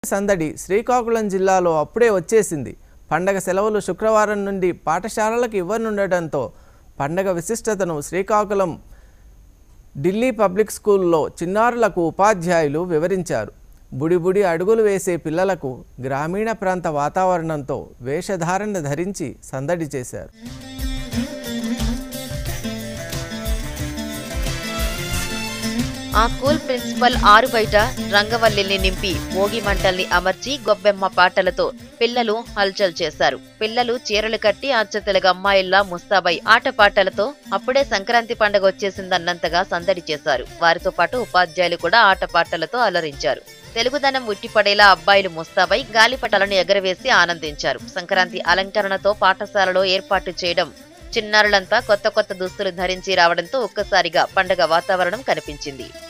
సందడి శ్రీకాకుళం జిల్లాలో అప్పుడే వచ్చేసింది పండగ సెలవులు శుక్రవారం నుండి పాఠశాలలకు ఇవ్వనుండటంతో పండగ విశిష్టతను శ్రీకాకుళం ఢిల్లీ పబ్లిక్ స్కూల్లో చిన్నారులకు ఉపాధ్యాయులు వివరించారు బుడిబుడి అడుగులు వేసే పిల్లలకు గ్రామీణ ప్రాంత వాతావరణంతో వేషధారణ ధరించి సందడి చేశారు ఆ స్కూల్ ప్రిన్సిపల్ ఆరు బయట రంగవల్లిని నింపి భోగి మంటల్ని అమర్చి గొబ్బెమ్మ పాటలతో పిల్లలు హల్చల్ చేశారు పిల్లలు చీరలు కట్టి అచ్చతెలుగు అమ్మాయిల్లా ముస్తాబై ఆటపాటలతో అప్పుడే సంక్రాంతి పండుగ వచ్చేసిందన్నంతగా సందడి చేశారు వారితో పాటు ఉపాధ్యాయులు కూడా ఆటపాటలతో అలరించారు తెలుగుదనం ఉట్టిపడేలా అబ్బాయిలు ముస్తాబై గాలిపటాలను ఎగరవేసి ఆనందించారు సంక్రాంతి అలంకరణతో పాఠశాలలో ఏర్పాటు చేయడం చిన్నారులంతా కొత్త కొత్త దుస్తులు ధరించి రావడంతో ఒక్కసారిగా పండగ వాతావరణం కనిపించింది